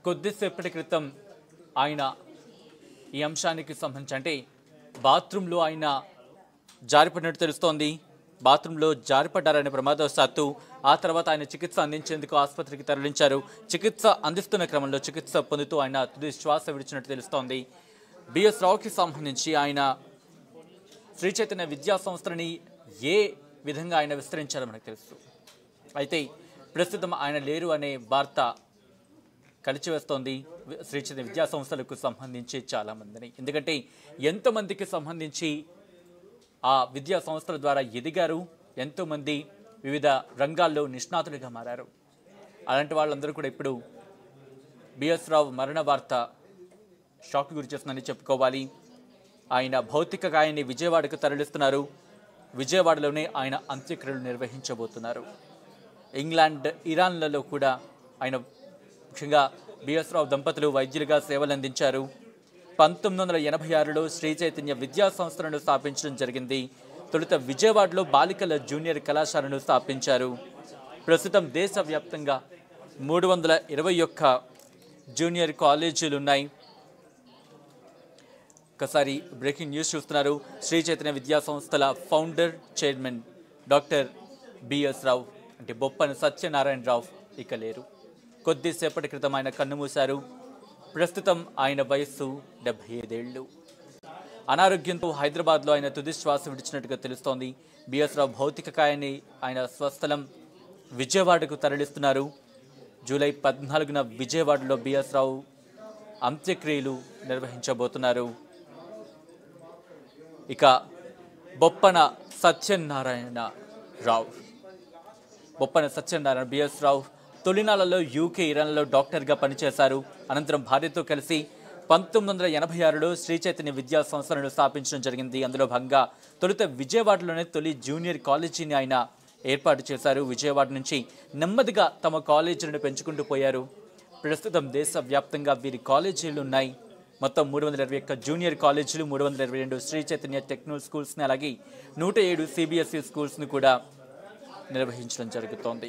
కొద్దిసేపటి క్రితం ఆయన ఈ అంశానికి సంబంధించి అంటే బాత్రూంలో ఆయన జారిపడినట్టు తెలుస్తోంది బాత్రూంలో జారిపడ్డారనే ప్రమాదవశాత్తు ఆ తర్వాత ఆయన చికిత్స అందించేందుకు ఆసుపత్రికి తరలించారు చికిత్స అందిస్తున్న క్రమంలో చికిత్స పొందుతూ ఆయన తుది శ్వాస విడిచినట్టు తెలుస్తోంది బిఎస్ రావుకి సంబంధించి ఆయన శ్రీ చైతన్య విద్యా సంస్థలని ఏ విధంగా ఆయన విస్తరించారో మనకు తెలుసు అయితే ప్రస్తుతం ఆయన లేరు అనే వార్త కలిచివేస్తోంది వి- శ్రీ చైతన్య విద్యా సంస్థలకు సంబంధించి చాలా మందిని ఎందుకంటే ఎంతమందికి సంబంధించి ఆ విద్యా సంస్థల ద్వారా ఎదిగారు ఎంతోమంది వివిధ రంగాల్లో నిష్ణాతులుగా మారారు అలాంటి వాళ్ళందరూ కూడా ఇప్పుడు బిఎస్ రావు మరణ వార్త షాక్ గురి చేస్తుందని చెప్పుకోవాలి ఆయన భౌతిక గాయాన్ని విజయవాడకు తరలిస్తున్నారు విజయవాడలోనే ఆయన అంత్యక్రియలు నిర్వహించబోతున్నారు ఇంగ్లాండ్ ఇరాన్లలో కూడా ఆయన ముఖ్యంగా బిఎస్ రావు దంపతులు వైద్యులుగా సేవలందించారు పంతొమ్మిది వందల ఎనభై ఆరులో శ్రీ చైతన్య విద్యా సంస్థలను స్థాపించడం జరిగింది తొలుత విజయవాడలో బాలికల జూనియర్ కళాశాలను స్థాపించారు ప్రస్తుతం దేశవ్యాప్తంగా మూడు వందల ఇరవై ఒక్క జూనియర్ కాలేజీలు ఉన్నాయి ఒకసారి బ్రేకింగ్ న్యూస్ చూస్తున్నారు శ్రీ చైతన్య విద్యా సంస్థల founder chairman doctor BS Rao అంటే బొప్పన సత్యనారాయణ రావు ఇక లేరు కొద్దిసేపటి క్రితం ఆయన కన్నుమూశారు ప్రస్తుతం ఆయన వయస్సు డెబ్బై ఐదేళ్లు అనారోగ్యంతో హైదరాబాద్లో ఆయన తుది శ్వాస విడిచినట్టుగా తెలుస్తోంది బిఎస్ రావు భౌతిక కాయాన్ని ఆయన స్వస్థలం విజయవాడకు తరలిస్తున్నారు జూలై పద్నాలుగున విజయవాడలో బిఎస్ రావు అంత్యక్రియలు నిర్వహించబోతున్నారు ఇక బొప్పన సత్యనారాయణ రావు బొప్పన సత్యనారాయణ బిఎస్ రావు తొలినాళ్లలో యూకే ఇరాన్లో డాక్టర్గా పనిచేశారు అనంతరం భార్యతో కలిసి పంతొమ్మిది వందల ఎనభై ఆరులో శ్రీ చైతన్య విద్యా సంస్థలను స్థాపించడం జరిగింది అందులో భాగంగా తొలుత విజయవాడలోనే తొలి జూనియర్ కాలేజీని ఆయన ఏర్పాటు చేశారు విజయవాడ నుంచి నెమ్మదిగా తమ కాలేజీలను పెంచుకుంటూ పోయారు ప్రస్తుతం దేశవ్యాప్తంగా వీరి కాలేజీలు ఉన్నాయి మొత్తం మూడు వందల ఇరవై ఒక్క జూనియర్ కాలేజీలు మూడు వందల ఇరవై రెండు శ్రీ చైతన్య టెక్నో స్కూల్స్ని అలాగే నూట ఏడు సిబిఎస్ఈ స్కూల్స్ని కూడా నిర్వహించడం జరుగుతోంది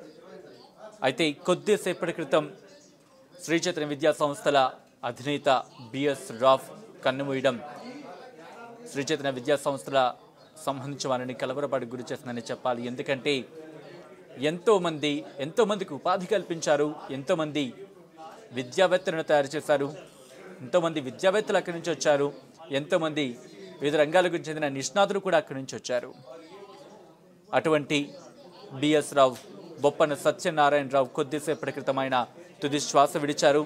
అయితే కొద్దిసేపటి క్రితం శ్రీ చైతన్య విద్యా సంస్థల అధినేత బిఎస్ రాఫ్ కన్నుమూయడం శ్రీ చైతన్య విద్యా సంస్థల సంబంధించిన వారిని కలవరపాటు గురి చేస్తుందని చెప్పాలి ఎందుకంటే ఎంతోమంది ఎంతోమందికి ఉపాధి కల్పించారు ఎంతోమంది విద్యావేత్తలను తయారు చేశారు ఎంతోమంది విద్యావేత్తలు అక్కడి నుంచి వచ్చారు ఎంతోమంది వివిధ రంగాలకు చెందిన నిష్ణాతులు కూడా అక్కడి నుంచి వచ్చారు అటువంటి బిఎస్ రావు బొప్పన సత్యనారాయణరావు కొద్దిసేపటి క్రితం ఆయన తుది శ్వాస విడిచారు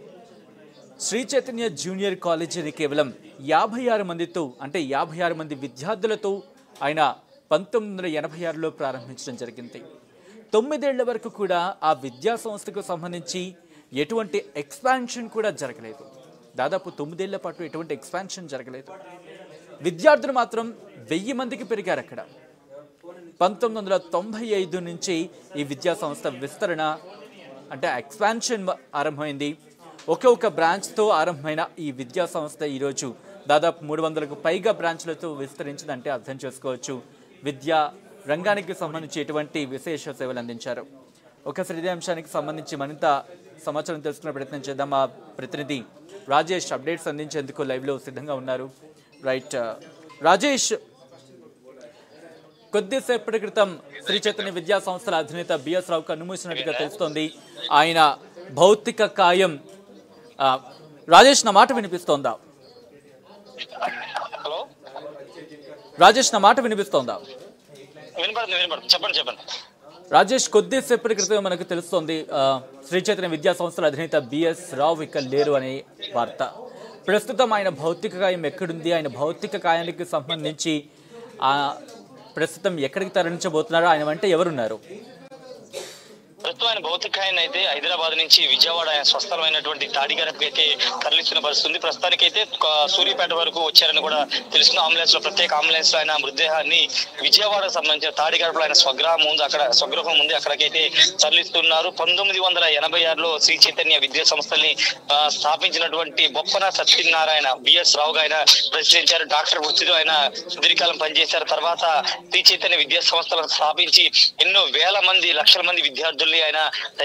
శ్రీ చైతన్య జూనియర్ కాలేజీని కేవలం యాభై ఆరు మందితో అంటే యాభై ఆరు మంది విద్యార్థులతో ఆయన పంతొమ్మిది వందల ఎనభై ఆరులో ప్రారంభించడం జరిగింది తొమ్మిదేళ్ల వరకు కూడా ఆ విద్యా సంస్థకు సంబంధించి ఎటువంటి ఎక్స్పాన్షన్ కూడా జరగలేదు దాదాపు తొమ్మిదేళ్ల పాటు ఎటువంటి ఎక్స్పాన్షన్ జరగలేదు విద్యార్థులు మాత్రం వెయ్యి మందికి పెరిగారు అక్కడ పంతొమ్మిది వందల తొంభై ఐదు నుంచి ఈ విద్యా సంస్థ విస్తరణ అంటే ఎక్స్పాన్షన్ ఆరంభమైంది ఒకే ఒక బ్రాంచ్తో ఆరంభమైన ఈ విద్యా సంస్థ ఈరోజు దాదాపు మూడు వందలకు పైగా బ్రాంచ్లతో విస్తరించిందంటే అర్థం చేసుకోవచ్చు విద్యా రంగానికి సంబంధించి ఎటువంటి విశేష సేవలు అందించారు ఒకసారి ఇదే అంశానికి సంబంధించి మరింత సమాచారం తెలుసుకునే ప్రయత్నం చేద్దాం మా ప్రతినిధి రాజేష్ అప్డేట్స్ అందించేందుకు లైవ్లో సిద్ధంగా ఉన్నారు రైట్ రాజేష్ కొద్దిసేపటి క్రితం శ్రీ చైతన్య విద్యా సంస్థల అధినేత బిఎస్ రావు కన్నుమూసినట్టుగా తెలుస్తోంది ఆయన భౌతిక కాయం ఆ, రాజేష్ నా మాట వినిపిస్తోందా హలో రాజేష్ నా మాట వినిపిస్తోందా వినపడుతుంది వినపడుతుంది చెప్పండి చెప్పండి రాజేష్ కొద్దిసేపటి క్రితం మనకు తెలుస్తోంది ఆ, శ్రీ చైతన్య విద్యా సంస్థల అధినేత బిఎస్ రావు ఇక్కడ లేరు అనే వార్త ప్రస్తుతం ఆయన భౌతిక కాయం ఎక్కడుంది ఆయన భౌతిక కాయానికి సంబంధించి ఆ, ప్రస్తుతం ఎక్కడికి తరలించబోతున్నారో ఆయన వెంట ఎవరున్నారు ప్రస్తుతం ఆయన భౌతికాయన అయితే హైదరాబాద్ నుంచి విజయవాడ ఆయన స్వస్థలమైనటువంటి తాడిగారకు అయితే తరలిస్తున్న పరిస్థితి ఉంది ప్రస్తుతానికైతే ఒక సూర్యాపేట వరకు వచ్చారని కూడా తెలుస్తుంది అంబులెన్స్ లో ప్రత్యేక అంబులెన్స్ లో ఆయన మృతదేహాన్ని విజయవాడకు సంబంధించిన తాడిగడపలో ఆయన స్వగ్రహం ఉంది అక్కడ స్వగృహం ఉంది అక్కడికైతే తరలిస్తున్నారు పంతొమ్మిది వందల ఎనభై ఆరులో శ్రీ చైతన్య విద్యా సంస్థల్ని ఆ, స్థాపించినటువంటి బొప్పన సత్యనారాయణ బిఎస్ రావు గా ఆయన ప్రశ్నించారు డాక్టర్ వృత్తిలో ఆయన సుదీర్ఘకాలం పనిచేశారు తర్వాత శ్రీ చైతన్య విద్యా సంస్థలను స్థాపించి ఎన్నో వేల మంది లక్షల మంది విద్యార్థుల్ని ఆయన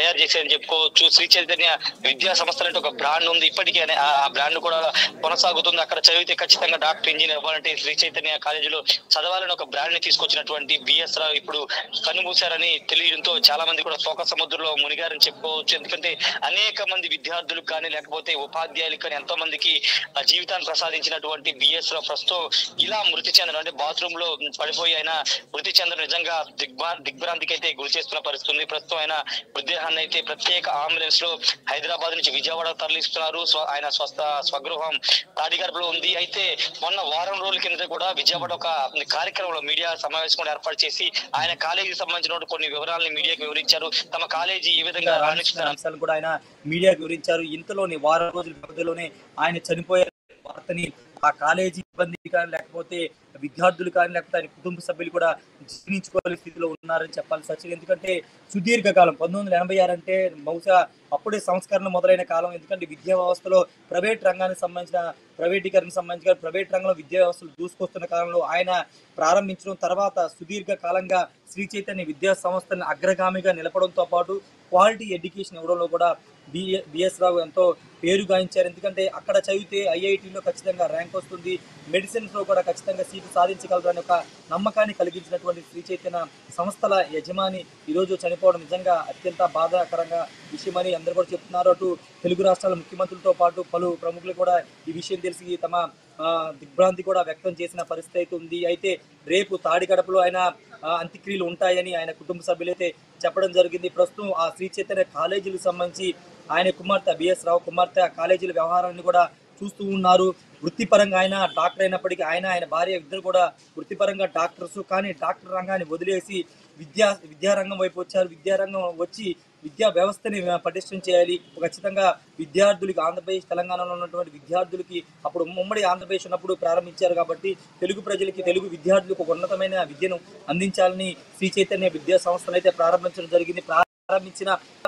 తయారు చేసేదని చెప్పుకోవచ్చు శ్రీ చైతన్య విద్యా సంస్థ అంటే ఒక బ్రాండ్ ఉంది ఇప్పటికీ అనే- ఆ బ్రాండ్ కూడా కొనసాగుతుంది అక్కడ చదివితే ఖచ్చితంగా డాక్టర్ ఇంజనీర్ అవ్వాలంటే శ్రీ చైతన్య కాలేజీలో చదవాలని ఒక బ్రాండ్ ని తీసుకొచ్చినటువంటి బిఎస్ రావు ఇప్పుడు కన్నుమూశారని తెలియడంతో చాలా మంది కూడా శోక సముద్రంలో మునిగారని చెప్పుకోవచ్చు ఎందుకంటే అనేక మంది విద్యార్థులకు కానీ లేకపోతే ఉపాధ్యాయులకు కానీ ఎంతో మందికి ఆ జీవితాన్ని ప్రసాదించినటువంటి బిఎస్ రావు ప్రస్తుతం ఇలా మృతి చెందడం అంటే బాత్రూమ్ లో పడిపోయి ఆయన మృతి చెందడం నిజంగా దిగ్భా దిగ్భ్రాంతికి అయితే గురి చేస్తున్న పరిస్థితి ఉంది ప్రస్తుతం ఆయన మృతదేహాన్ని అయితే ప్రత్యేక అంబులెన్స్ లో హైదరాబాద్ నుంచి విజయవాడ తరలిస్తున్నారు స్వ- ఆయన స్వస్థ స్వగృహం తాడిగడపలో ఉంది అయితే మొన్న వారం రోజుల కింద కూడా విజయవాడ ఒక కార్యక్రమంలో మీడియా సమావేశం కూడా ఏర్పాటు చేసి ఆయన కాలేజీకి సంబంధించిన కొన్ని వివరాలను మీడియాకు వివరించారు తమ కాలేజీ ఏ విధంగా రాణిస్తున్న రాణిస్తున్నారు అంశాలు కూడా ఆయన మీడియాకు వివరించారు ఇంతలోని వారం రోజుల వ్యవధిలోనే ఆయన చనిపోయే వార్తని ఆ కాలేజీ ఇబ్బంది కానీ లేకపోతే విద్యార్థులు కానీ లేకపోతే ఆయన కుటుంబ సభ్యులు కూడా జీర్ణించుకోలేని స్థితిలో ఉన్నారని చెప్పాలి సచిన్ ఎందుకంటే సుదీర్ఘకాలం పంతొమ్మిది వందల ఎనభై ఆరు అంటే బహుశా అప్పుడే సంస్కరణ మొదలైన కాలం ఎందుకంటే విద్యా వ్యవస్థలో ప్రైవేట్ రంగానికి సంబంధించిన ప్రైవేటీకరణకు సంబంధించిన ప్రైవేట్ రంగంలో విద్యా వ్యవస్థలు దూసుకొస్తున్న కాలంలో ఆయన ప్రారంభించడం తర్వాత సుదీర్ఘ కాలంగా శ్రీ చైతన్య విద్యా సంస్థలను అగ్రగామిగా నిలపడంతో పాటు క్వాలిటీ ఎడ్యుకేషన్ ఇవ్వడంలో కూడా బిఏ బిఎస్ రావు ఎంతో పేరు గాయించారు ఎందుకంటే అక్కడ చదివితే ఐఐటిలో ఖచ్చితంగా ర్యాంక్ వస్తుంది మెడిసిన్స్లో కూడా ఖచ్చితంగా సీటు సాధించగలరని ఒక నమ్మకాన్ని కలిగించినటువంటి శ్రీ చైతన్య సంస్థల యజమాని ఈరోజు చనిపోవడం నిజంగా అత్యంత బాధాకరంగా విషయమని అందరూ కూడా చెప్తున్నారు అటు తెలుగు రాష్ట్రాల ముఖ్యమంత్రులతో పాటు పలు ప్రముఖులు కూడా ఈ విషయం తెలిసి తమ ఆ, దిగ్భ్రాంతి కూడా వ్యక్తం చేసిన పరిస్థితి అయితే ఉంది అయితే రేపు తాడిగడపలో ఆయన ఆ, అంత్యక్రియలు ఉంటాయని ఆయన కుటుంబ సభ్యులైతే చెప్పడం జరిగింది ప్రస్తుతం ఆ శ్రీ చైతన్య కాలేజీలకు సంబంధించి ఆయన కుమార్తె బిఎస్ రావు కుమార్తె ఆ కాలేజీల వ్యవహారాన్ని కూడా చూస్తూ ఉన్నారు వృత్తిపరంగా ఆయన డాక్టర్ అయినప్పటికీ ఆయన ఆయన భార్య ఇద్దరు కూడా వృత్తిపరంగా డాక్టర్స్ కానీ డాక్టర్ రంగాన్ని వదిలేసి విద్యా విద్యారంగం వైపు వచ్చారు విద్యారంగం వచ్చి విద్యా వ్యవస్థని పటిష్టం చేయాలి ఖచ్చితంగా విద్యార్థులకి ఆంధ్రప్రదేశ్ తెలంగాణలో ఉన్నటువంటి విద్యార్థులకి అప్పుడు ఉమ్మడి ఆంధ్రప్రదేశ్ ఉన్నప్పుడు ప్రారంభించారు కాబట్టి తెలుగు ప్రజలకి తెలుగు విద్యార్థులకు ఒక ఉన్నతమైన విద్యను అందించాలని శ్రీ చైతన్య విద్యా సంస్థను అయితే ప్రారంభించడం జరిగింది ప్రారంభించిన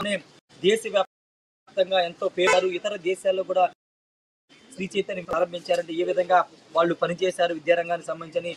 దేశవ్యాప్తంగా ఎంతో పేరు ఇతర దేశాల్లో కూడా శ్రీ చైతన్య ప్రారంభించారంటే ఏ విధంగా వాళ్ళు పనిచేశారు విద్యారంగానికి సంబంధించి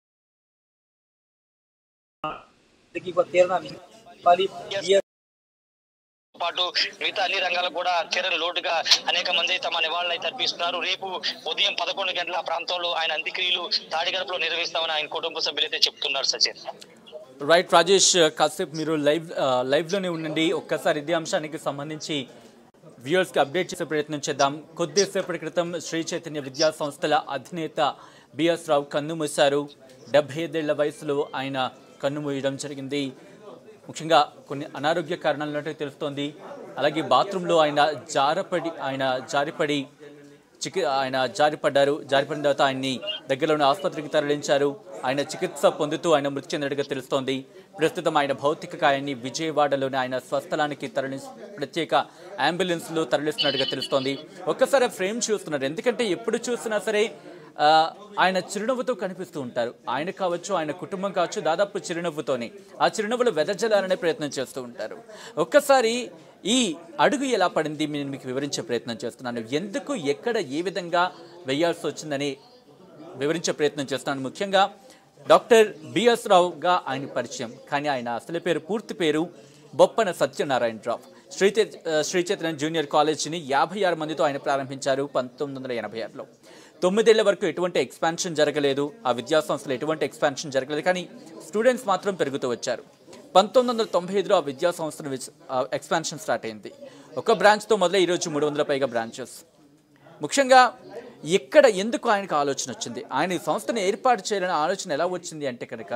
తీరణ చెప్పాలి బిఎస్ పాటు మిగతా అన్ని రంగాలకు కూడా తీరని లోటుగా అనేక మంది తమ నివాళులు అయితే అర్పిస్తున్నారు రేపు ఉదయం పదకొండు గంటల ఆ ప్రాంతంలో ఆయన అంత్యక్రియలు తాడిగడపలో నిర్వహిస్తామని ఆయన కుటుంబ సభ్యులైతే చెప్తున్నారు సచిన్ రైట్ రాజేష్ కాసేపు మీరు లైవ్ ఆ, లైవ్లోనే ఉండండి ఒక్కసారి ఇదే అంశానికి సంబంధించి వ్యూవర్స్కి అప్డేట్ చేసే ప్రయత్నం చేద్దాం కొద్దిసేపటి క్రితం శ్రీ చైతన్య విద్యా సంస్థల అధినేత బిఎస్ రావు కన్నుమూశారు డెబ్బై ఐదేళ్ల వయసులో ఆయన కన్నుమూయడం జరిగింది ముఖ్యంగా కొన్ని అనారోగ్య కారణాలు ఉన్నట్టు తెలుస్తోంది అలాగే బాత్రూంలో ఆయన జారపడి ఆయన జారిపడి చికి ఆయన జారిపడ్డారు జారిపడిన తర్వాత ఆయన్ని దగ్గరలోని ఆసుపత్రికి తరలించారు ఆయన చికిత్స పొందుతూ ఆయన మృతి చెందినట్టుగా తెలుస్తోంది ప్రస్తుతం ఆయన భౌతిక కాయాన్ని విజయవాడలోని ఆయన స్వస్థలానికి తరలి ప్రత్యేక అంబులెన్స్లో తరలిస్తున్నట్టుగా తెలుస్తోంది ఒక్కసారి ఆ ఫ్రేమ్ చూస్తున్నారు ఎందుకంటే ఎప్పుడు చూసినా సరే ఆ, ఆయన చిరునవ్వుతో కనిపిస్తూ ఉంటారు ఆయన కావచ్చు ఆయన కుటుంబం కావచ్చు దాదాపు చిరునవ్వుతోనే ఆ చిరునవ్వులు వెదజల్లాలనే ప్రయత్నం చేస్తూ ఉంటారు ఒక్కసారి ఈ అడుగు ఎలా పడింది నేను మీకు వివరించే ప్రయత్నం చేస్తున్నాను ఎందుకు ఎక్కడ ఏ విధంగా వెయ్యాల్సి వచ్చిందని వివరించే ప్రయత్నం చేస్తున్నాను ముఖ్యంగా డాక్టర్ బిఎస్ రావుగా ఆయన పరిచయం కానీ ఆయన అసలు పేరు పూర్తి పేరు బొప్పన సత్యనారాయణరావు శ్రీ శ్రీ చైతన్య జూనియర్ కాలేజీని యాభై ఆరు మందితో ఆయన ప్రారంభించారు పంతొమ్మిది వందల ఎనభై ఆరులో తొమ్మిదేళ్ల వరకు ఎటువంటి ఎక్స్పాన్షన్ జరగలేదు ఆ విద్యా సంస్థలో ఎటువంటి ఎక్స్పాన్షన్ జరగలేదు కానీ స్టూడెంట్స్ మాత్రం పెరుగుతూ వచ్చారు పంతొమ్మిది వందల తొంభై ఐదులో ఆ విద్యా సంస్థను ఎక్స్పాన్షన్ స్టార్ట్ అయింది ఒక బ్రాంచ్తో మొదలై ఈరోజు మూడు వందల పైగా బ్రాంచెస్ ముఖ్యంగా ఎక్కడ ఎందుకు ఆయనకు ఆలోచన వచ్చింది ఆయన ఈ సంస్థను ఏర్పాటు చేయాలనే ఆలోచన ఎలా వచ్చింది అంటే కనుక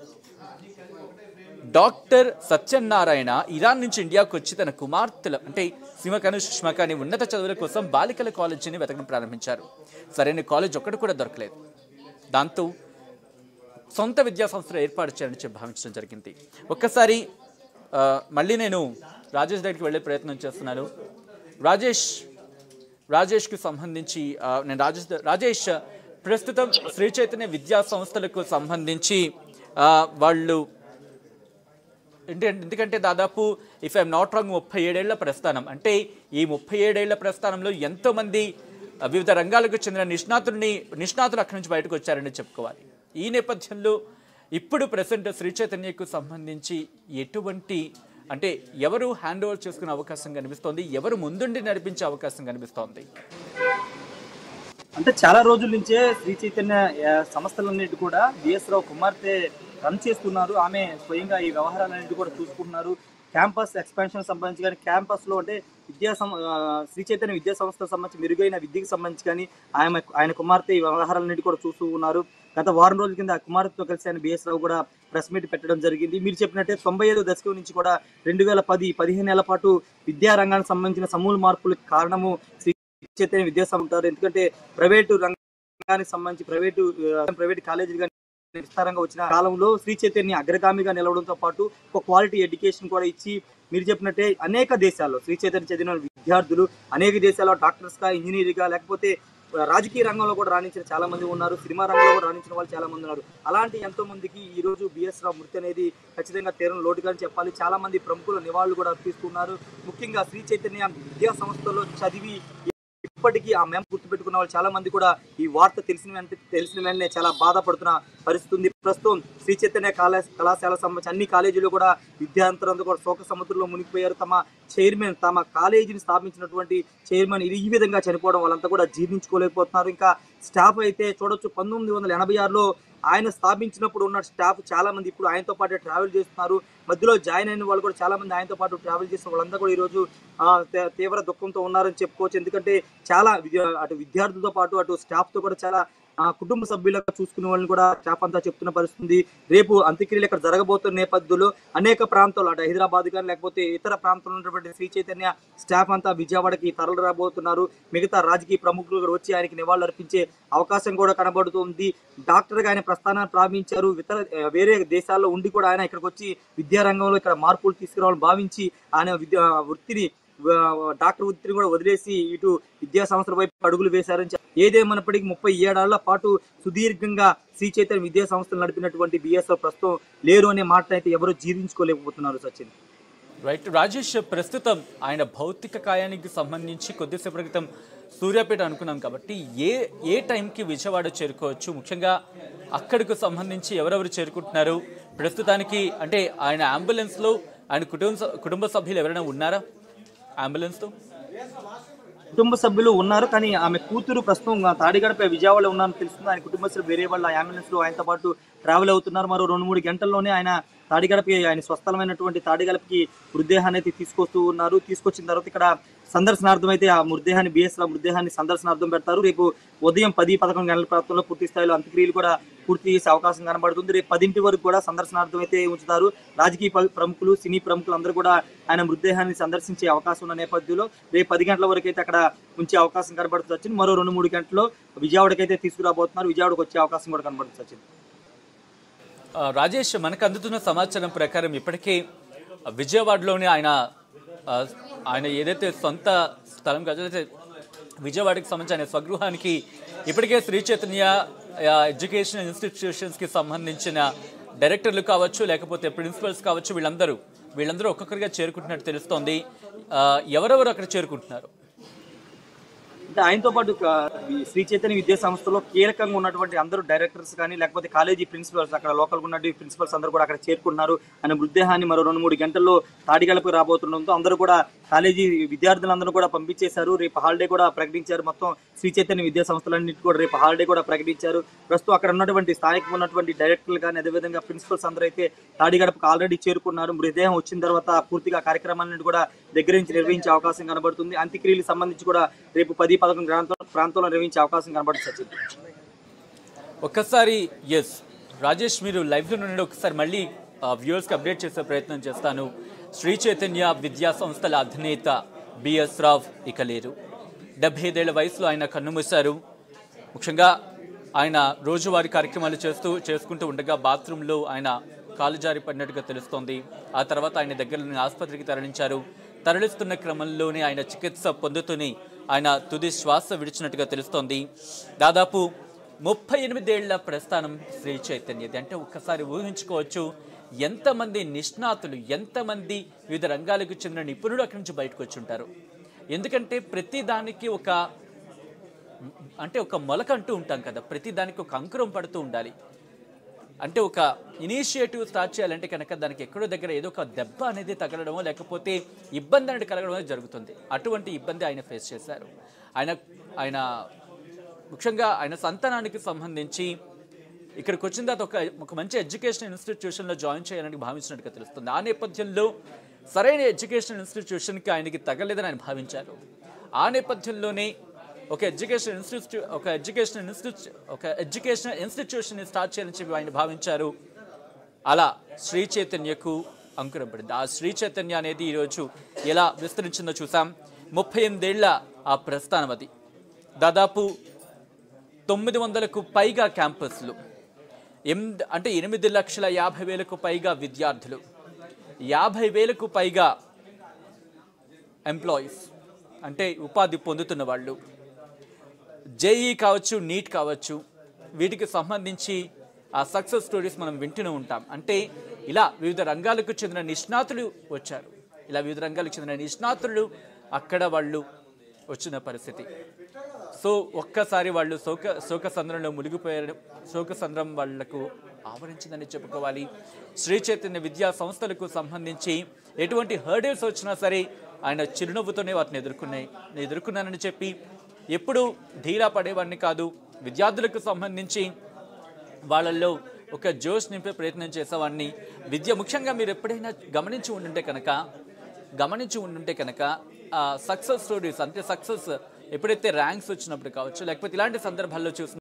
డాక్టర్ సత్యనారాయణ ఇరాన్ నుంచి ఇండియాకు వచ్చి తన కుమార్తెల అంటే సింహకను సుష్మకాని ఉన్నత చదువుల కోసం బాలికల కాలేజీని వెతకడం ప్రారంభించారు సరైన కాలేజ్ ఒక్కటి కూడా దొరకలేదు దాంతో సొంత విద్యా సంస్థలు ఏర్పాటు చేయాలని చెప్పి భావించడం జరిగింది ఒక్కసారి ఆ, మళ్ళీ నేను రాజేష్ దగ్గరికి వెళ్ళే ప్రయత్నం చేస్తున్నాను రాజేష్ రాజేష్కి సంబంధించి ఆ, నేను రాజేష్ ద- రాజేష్ ప్రస్తుతం శ్రీ చైతన్య విద్యా సంస్థలకు సంబంధించి ఆ, వాళ్ళు అంటే ఎందుకంటే దాదాపు ఇఫ్ ఐఎమ్ నాట్ రాంగ్ ముప్పై ఏడేళ్ల ప్రస్థానం అంటే ఈ ముప్పై ఏడేళ్ల ప్రస్థానంలో ఎంతోమంది ఆ, వివిధ రంగాలకు చెందిన నిష్ణాతుల్ని నిష్ణాతులు అక్కడి నుంచి బయటకు వచ్చారని చెప్పుకోవాలి ఈ నేపథ్యంలో ఇప్పుడు ప్రజెంట్ శ్రీ చైతన్యకు సంబంధించి ఎటువంటి అంటే ఎవరు హ్యాండ్ ఓవర్ చేసుకునే అవకాశం కనిపిస్తోంది ఎవరు ముందుండి నడిపించే అవకాశం కనిపిస్తోంది అంటే చాలా రోజుల నుంచే శ్రీ చైతన్య ఆ, సంస్థలన్నిటి కూడా బిఎస్ రావు కుమార్తె రన్ చేస్తున్నారు ఆమె స్వయంగా ఈ వ్యవహారాలన్నిటి కూడా చూసుకుంటున్నారు క్యాంపస్ ఎక్స్పాన్షన్ సంబంధించి కానీ క్యాంపస్ లో అంటే విద్యా సం ఆ, శ్రీ చైతన్య విద్యా సంస్థకు సంబంధించి మెరుగైన విద్యకు సంబంధించి కానీ ఆయన ఆయన కుమార్తె ఈ వ్యవహారాలన్నిటి కూడా చూస్తూ ఉన్నారు గత వారం రోజుల కింద ఆ కుమార్తెతో కలిసి ఆయన బిఎస్ రావు కూడా ప్రెస్ మీట్ పెట్టడం జరిగింది మీరు చెప్పినట్టే తొంభై ఐదో దశకం నుంచి కూడా రెండు వేల పది పదిహేను నెలల పాటు విద్యా రంగానికి సంబంధించిన సమూల మార్పులకు కారణము శ్రీ చైతన్య విద్యాసంస్థ ఉంటారు ఎందుకంటే ప్రైవేటు రంగానికి సంబంధించి ప్రైవేటు ఆ, ప్రైవేట్ కాలేజీలు కానీ విస్తారంగా వచ్చిన కాలంలో శ్రీ చైతన్య అగ్రగామిగా నిలవడంతో పాటు ఒక క్వాలిటీ ఎడ్యుకేషన్ కూడా ఇచ్చి మీరు చెప్పినట్టే అనేక దేశాల్లో శ్రీ చైతన్య చదివిన విద్యార్థులు అనేక దేశాల్లో డాక్టర్స్ గా ఇంజనీర్ గా లేకపోతే రాజకీయ రంగంలో కూడా రాణించిన చాలా మంది ఉన్నారు సినిమా రంగంలో కూడా రాణించిన వాళ్ళు చాలా మంది ఉన్నారు అలాంటి ఎంతో మందికి ఈ రోజు బిఎస్ రావు మృతి అనేది ఖచ్చితంగా తీరం లోటుగా అని చెప్పాలి చాలా మంది ప్రముఖుల నివాళులు కూడా అర్పిస్తున్నారు ముఖ్యంగా శ్రీ చైతన్య విద్యా సంస్థలో చదివి ఇప్పటికీ ఆ మేము గుర్తుపెట్టుకున్న వాళ్ళు చాలా మంది కూడా ఈ వార్త తెలిసిన వెంటనే తెలిసిన వెంటనే చాలా బాధపడుతున్న పరిస్థితి ఉంది ప్రస్తుతం శ్రీ చైతన్య కళా కళాశాల సంబంధించి అన్ని కాలేజీలు కూడా విద్యార్థులందరూ కూడా శోక సముద్రంలో మునిగిపోయారు తమ చైర్మన్ తమ కాలేజీని స్థాపించినటువంటి చైర్మన్ ఈ విధంగా చనిపోవడం వాళ్ళంతా కూడా జీర్ణించుకోలేకపోతున్నారు ఇంకా స్టాఫ్ అయితే చూడొచ్చు పంతొమ్మిది వందల ఎనభై ఆరులో ఆయన స్థాపించినప్పుడు ఉన్న స్టాఫ్ చాలా మంది ఇప్పుడు ఆయనతో పాటు ట్రావెల్ చేస్తున్నారు మధ్యలో జాయిన్ అయిన వాళ్ళు కూడా చాలా మంది ఆయనతో పాటు ట్రావెల్ చేసిన వాళ్ళంతా కూడా ఈరోజు ఆ, తీ- తీవ్ర దుఃఖంతో ఉన్నారని చెప్పుకోవచ్చు ఎందుకంటే చాలా విద్యా- అటు విద్యార్థులతో పాటు అటు స్టాఫ్ తో కూడా చాలా ఆ, కుటుంబ సభ్యులుగా చూసుకునే వాళ్ళని కూడా స్టాఫ్ అంతా చెప్తున్న పరిస్థితి ఉంది. రేపు అంత్యక్రియలు ఇక్కడ జరగబోతున్న నేపథ్యంలో అనేక ప్రాంతాలు అటు హైదరాబాద్ కానీ లేకపోతే ఇతర ప్రాంతాల్లో ఉన్నటువంటి శ్రీ చైతన్య స్టాఫ్ అంతా విజయవాడకి తరలి రాబోతున్నారు మిగతా రాజకీయ ప్రముఖులు కూడా వచ్చి ఆయనకి నివాళులు అర్పించే అవకాశం కూడా కనబడుతుంది డాక్టర్గా ఆయన ప్రస్థానాన్ని ప్రారంభించారు ఇతర ఆ, వేరే దేశాల్లో ఉండి కూడా ఆయన ఇక్కడికి వచ్చి విద్యారంగంలో ఇక్కడ మార్పులు తీసుకురావాలని భావించి ఆయన విద్యా వృత్తిని ఆ, డాక్టర్ వృత్తిని కూడా వదిలేసి ఇటు విద్యా సంస్థల వైపు అడుగులు వేశారని చెప్ప- ఏదేమన్నప్పటికీ ముప్పై ఏడాళ్ల పాటు సుదీర్ఘంగా శ్రీ చైతన్య విద్యా సంస్థలు నడిపినటువంటి బిఎస్ఎఫ్ ప్రస్తుతం లేరు అనే మాట అయితే ఎవరు జీర్ణించుకోలేకపోతున్నారు సచిన్ రైట్ రాజేష్ ప్రస్తుతం ఆయన భౌతిక కాయానికి సంబంధించి కొద్దిసేపటి క్రితం సూర్యాపేట అనుకున్నాం కాబట్టి ఏ ఏ టైంకి విజయవాడ చేరుకోవచ్చు ముఖ్యంగా అక్కడికి సంబంధించి ఎవరెవరు చేరుకుంటున్నారు ప్రస్తుతానికి అంటే ఆయన అంబులెన్స్లో ఆయన కుటుంబ స- కుటుంబ సభ్యులు ఎవరైనా ఉన్నారా అంబులెన్స్తో కుటుంబ సభ్యులు ఉన్నారు కానీ ఆమె కూతురు ప్రస్తుతం తాడిగడపై విజయవాడలో ఉన్నారని తెలుస్తుంది ఆయన కుటుంబ సభ్యులు వేరే వాళ్ళ అంబులెన్స్ లో ఆయనతో పాటు ట్రావెల్ అవుతున్నారు మరో రెండు మూడు గంటల్లోనే ఆయన తాడిగడపకి ఆయన స్వస్థలమైనటువంటి తాడిగడపకి మృతదేహాన్ని అయితే తీసుకొస్తూ ఉన్నారు తీసుకొచ్చిన తర్వాత ఇక్కడ సందర్శనార్థం అయితే ఆ మృతదేహాన్ని బిఎస్ రా మృతదేహాన్ని సందర్శనార్థం పెడతారు రేపు ఉదయం పది పదకొండు గంటల ప్రాంతంలో పూర్తి స్థాయిలో అంత్యక్రియలు కూడా పూర్తి చేసే అవకాశం కనబడుతుంది రేపు పదింటి వరకు కూడా సందర్శనార్థం అయితే ఉంచుతారు రాజకీయ ప్ర- ప్రముఖులు సినీ ప్రముఖులు అందరూ కూడా ఆయన మృతదేహాన్ని సందర్శించే అవకాశం ఉన్న నేపథ్యంలో రేపు పది గంటల వరకు అయితే అక్కడ ఉంచే అవకాశం కనబడుతుంది సచిన్ మరో రెండు మూడు గంటల్లో విజయవాడకి అయితే తీసుకురాబోతున్నారు విజయవాడకు వచ్చే అవకాశం కూడా కనబడుతుంది సచిన్ ఆ, రాజేష్ మనకు అందుతున్న సమాచారం ప్రకారం ఇప్పటికే విజయవాడలోనే ఆయన ఆ, ఆయన ఏదైతే సొంత స్థలం గజలైతే విజయవాడకి సంబంధించి ఆయన స్వగృహానికి ఇప్పటికే శ్రీ చైతన్య ఆ, ఎడ్యుకేషన్ ఇన్స్టిట్యూషన్స్కి సంబంధించిన డైరెక్టర్లు కావచ్చు లేకపోతే ప్రిన్సిపల్స్ కావచ్చు వీళ్ళందరూ వీళ్ళందరూ ఒక్కొక్కరిగా చేరుకుంటున్నట్టు తెలుస్తోంది ఆ, ఎవరెవరు అక్కడ చేరుకుంటున్నారు అంటే ఆయనతో పాటు ఆ, ఈ శ్రీ చైతన్య విద్యా సంస్థలో కీలకంగా ఉన్నటువంటి అందరూ డైరెక్టర్స్ కానీ లేకపోతే కాలేజీ ప్రిన్సిపల్స్ అక్కడ లోకల్ ఉన్నటువంటి ప్రిన్సిపల్స్ అందరూ కూడా అక్కడ చేరుకున్నారు ఆయన మృతదేహాన్ని మరో రెండు మూడు గంటల్లో తాడిగడపకు రాబోతుండడంతో అందరూ కూడా కాలేజీ విద్యార్థులందరూ కూడా పంపించేశారు రేపు హాలిడే కూడా ప్రకటించారు మొత్తం శ్రీ చైతన్య విద్యా సంస్థలన్నిటి కూడా రేపు హాలిడే కూడా ప్రకటించారు ప్రస్తుతం అక్కడ ఉన్నటువంటి స్థానికంగా ఉన్నటువంటి డైరెక్టర్లు కానీ అదేవిధంగా ప్రిన్సిపల్స్ అందరూ అయితే తాడిగడపకు ఆల్రెడీ చేరుకున్నారు మృతదేహం వచ్చిన తర్వాత పూర్తిగా కార్యక్రమాలను కూడా దగ్గర నుంచి నిర్వహించే అవకాశం కనబడుతుంది అంత్యక్రియలకు సంబంధించి కూడా రేపు పది పదకొండు ప్రాంతం ప్రాంతంలో నిర్వహించే అవకాశం కనబడుతుంది సచిన్ ఒక్కసారి ఎస్ రాజేష్ మీరు లైవ్లో నుండి ఒకసారి మళ్ళీ వ్యూవర్స్కి అప్డేట్ చేసే ప్రయత్నం చేస్తాను శ్రీ చైతన్య విద్యా సంస్థల అధినేత బిఎస్ రావ్ ఇక లేరు డెబ్బై ఐదేళ్ల వయసులో ఆయన కన్నుమూశారు ముఖ్యంగా ఆయన రోజువారీ కార్యక్రమాలు చేస్తూ చేసుకుంటూ ఉండగా బాత్రూంలో ఆయన కాలు జారి పడినట్టుగా తెలుస్తోంది ఆ తర్వాత ఆయన దగ్గరలోని ఆసుపత్రికి తరలించారు తరలిస్తున్న క్రమంలోనే ఆయన చికిత్స పొందుతూనే ఆయన తుది శ్వాస విడిచినట్టుగా తెలుస్తోంది దాదాపు ముప్పై ఎనిమిదేళ్ల ప్రస్థానం శ్రీ చైతన్యది అంటే ఒక్కసారి ఊహించుకోవచ్చు ఎంతమంది నిష్ణాతులు ఎంతమంది వివిధ రంగాలకు చెందిన నిపుణులు అక్కడి నుంచి బయటకు వచ్చి ఉంటారు ఎందుకంటే ప్రతి దానికి ఒక అంటే ఒక మొలక అంటూ ఉంటాం కదా ప్రతి దానికి ఒక అంకురం పడుతూ ఉండాలి అంటే ఒక ఇనిషియేటివ్ స్టార్ట్ చేయాలంటే కనుక దానికి ఎక్కడో దగ్గర ఏదో ఒక దెబ్బ అనేది తగలడమో లేకపోతే ఇబ్బంది అనేది కలగడం అనేది జరుగుతుంది అటువంటి ఇబ్బంది ఆయన ఫేస్ చేశారు ఆయన ఆయన ముఖ్యంగా ఆయన సంతానానికి సంబంధించి ఇక్కడికి వచ్చిన తర్వాత ఒక ఒక మంచి ఎడ్యుకేషన్ ఇన్స్టిట్యూషన్లో జాయిన్ చేయాలని భావించినట్టుగా తెలుస్తుంది ఆ నేపథ్యంలో సరైన ఎడ్యుకేషన్ ఇన్స్టిట్యూషన్కి ఆయనకి తగలేదని ఆయన భావించారు ఆ నేపథ్యంలోనే ఒక ఎడ్యుకేషన్ ఇన్స్టిట్యూట్ ఒక ఎడ్యుకేషన్ ఇన్స్టిట్యూట్ ఒక ఎడ్యుకేషన్ ఇన్స్టిట్యూషన్ని స్టార్ట్ చేయాలని చెప్పి ఆయన భావించారు అలా శ్రీ చైతన్యకు అంకురం పడింది ఆ శ్రీ చైతన్య అనేది ఈరోజు ఎలా విస్తరించిందో చూసాం ముప్పై ఎనిమిదేళ్ల ఆ ప్రస్థానం అది దాదాపు తొమ్మిది వందలకు పైగా క్యాంపస్లు ఎనిమిది అంటే ఎనిమిది లక్షల యాభై వేలకు పైగా విద్యార్థులు యాభై వేలకు పైగా ఎంప్లాయీస్ అంటే ఉపాధి పొందుతున్న వాళ్ళు జేఈ కావచ్చు నీట్ కావచ్చు వీటికి సంబంధించి ఆ సక్సెస్ స్టోరీస్ మనం వింటూనే ఉంటాం అంటే ఇలా వివిధ రంగాలకు చెందిన నిష్ణాతులు వచ్చారు ఇలా వివిధ రంగాలకు చెందిన నిష్ణాతులు అక్కడ వాళ్ళు వచ్చిన పరిస్థితి సో ఒక్కసారి వాళ్ళు శోక శోక సంద్రంలో మునిగిపోయారు శోక సంద్రం వాళ్లకు ఆవరించిందని చెప్పుకోవాలి శ్రీ చైతన్య విద్యా సంస్థలకు సంబంధించి ఎటువంటి హర్డల్స్ వచ్చినా సరే ఆయన చిరునవ్వుతోనే వాటిని ఎదుర్కొన్నాయి నేను ఎదుర్కొన్నానని చెప్పి ఎప్పుడూ ధీరా పడేవాడిని కాదు విద్యార్థులకు సంబంధించి వాళ్ళల్లో ఒక జోష్ నింపే ప్రయత్నం చేసేవాడిని విద్య ముఖ్యంగా మీరు ఎప్పుడైనా గమనించి ఉండుంటే కనుక గమనించి ఉండుంటే కనుక సక్సెస్ స్టోరీస్ అంటే సక్సెస్ ఎప్పుడైతే ర్యాంక్స్ వచ్చినప్పుడు కావచ్చు లేకపోతే ఇలాంటి సందర్భాల్లో చూసిన